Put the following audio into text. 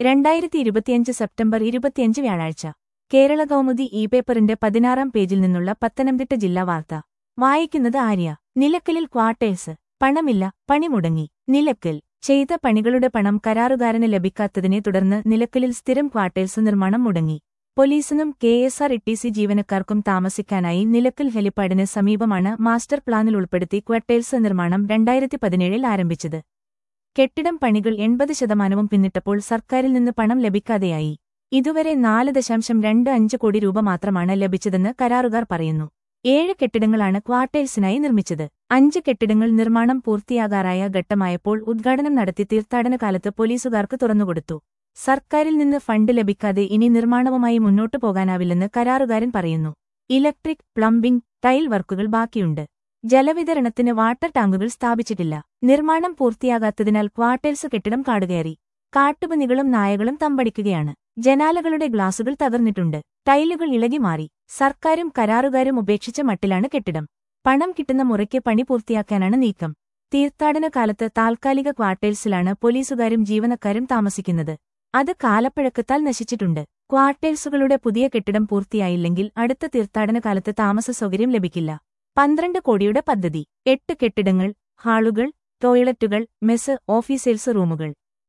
രണ്ടായിരത്തി ഇരുപത്തിയഞ്ച് സെപ്റ്റംബർ ഇരുപത്തിയഞ്ച് വ്യാഴാഴ്ച കേരള കൗമുദി ഇ പേപ്പറിന്റെ പതിനാറാം പേജിൽ നിന്നുള്ള പത്തനംതിട്ട ജില്ലാ വാർത്ത വായിക്കുന്നത് ആര്യ നിലക്കലിൽ ക്വാർട്ടേഴ്സ് പണമില്ല പണി മുടങ്ങി നിലക്കൽ ചെയ്ത പണികളുടെ പണം കരാറുകാരന് ലഭിക്കാത്തതിനെ തുടർന്ന് നിലക്കലിൽ സ്ഥിരം ക്വാർട്ടേഴ്സ് നിർമ്മാണം മുടങ്ങി പോലീസിനും കെ എസ് ആർ ഇ ജീവനക്കാർക്കും താമസിക്കാനായി നിലക്കൽ ഹെലിപ്പാഡിന് സമീപമാണ് മാസ്റ്റർ പ്ലാനിൽ ഉൾപ്പെടുത്തി ക്വാർട്ടേഴ്സ് നിർമ്മാണം രണ്ടായിരത്തി പതിനേഴിൽ ആരംഭിച്ചത് കെട്ടിടം പണികൾ എൺപത് ശതമാനവും പിന്നിട്ടപ്പോൾ സർക്കാരിൽ നിന്ന് പണം ലഭിക്കാതെയായി ഇതുവരെ നാല് ദശാംശം രണ്ട് അഞ്ച് കോടി രൂപ മാത്രമാണ് ലഭിച്ചതെന്ന് കരാറുകാർ പറയുന്നു ഏഴ് കെട്ടിടങ്ങളാണ് ക്വാർട്ടേഴ്സിനായി നിർമ്മിച്ചത് അഞ്ച് കെട്ടിടങ്ങൾ നിർമ്മാണം പൂർത്തിയാകാറായ ഘട്ടമായപ്പോൾ ഉദ്ഘാടനം നടത്തി തീർത്ഥാടന കാലത്ത് പോലീസുകാർക്ക് തുറന്നുകൊടുത്തു സർക്കാരിൽ നിന്ന് ഫണ്ട് ലഭിക്കാതെ ഇനി നിർമ്മാണവുമായി മുന്നോട്ടു പോകാനാവില്ലെന്ന് കരാറുകാരൻ പറയുന്നു ഇലക്ട്രിക് പ്ലംബിംഗ് ടൈൽ വർക്കുകൾ ബാക്കിയുണ്ട് ജലവിതരണത്തിന് വാട്ടർ ടാങ്കുകൾ സ്ഥാപിച്ചിട്ടില്ല നിർമ്മാണം പൂർത്തിയാകാത്തതിനാൽ ക്വാർട്ടേഴ്സ് കെട്ടിടം കാടുകയറി കാട്ടുപന്നികളും നായകളും തമ്പടിക്കുകയാണ് ജനാലകളുടെ ഗ്ലാസുകൾ തകർന്നിട്ടുണ്ട് ടൈലുകൾ ഇളകി മാറി സർക്കാരും കരാറുകാരും ഉപേക്ഷിച്ച മട്ടിലാണ് കെട്ടിടം പണം കിട്ടുന്ന മുറയ്ക്ക് പണി പൂർത്തിയാക്കാനാണ് നീക്കം തീർത്ഥാടന കാലത്ത് താൽക്കാലിക ക്വാർട്ടേഴ്സിലാണ് പോലീസുകാരും ജീവനക്കാരും താമസിക്കുന്നത് അത് കാലപ്പഴക്കത്താൽ നശിച്ചിട്ടുണ്ട് ക്വാർട്ടേഴ്സുകളുടെ പുതിയ കെട്ടിടം പൂർത്തിയായില്ലെങ്കിൽ അടുത്ത തീർത്ഥാടന കാലത്ത് താമസ സൗകര്യം ലഭിക്കില്ല പന്ത്രണ്ട് കോടിയുടെ പദ്ധതി എട്ട് കെട്ടിടങ്ങൾ ഹാളുകൾ ടോയ്ലറ്റുകൾ മെസ് ഓഫീസേഴ്സ് റൂമുകൾ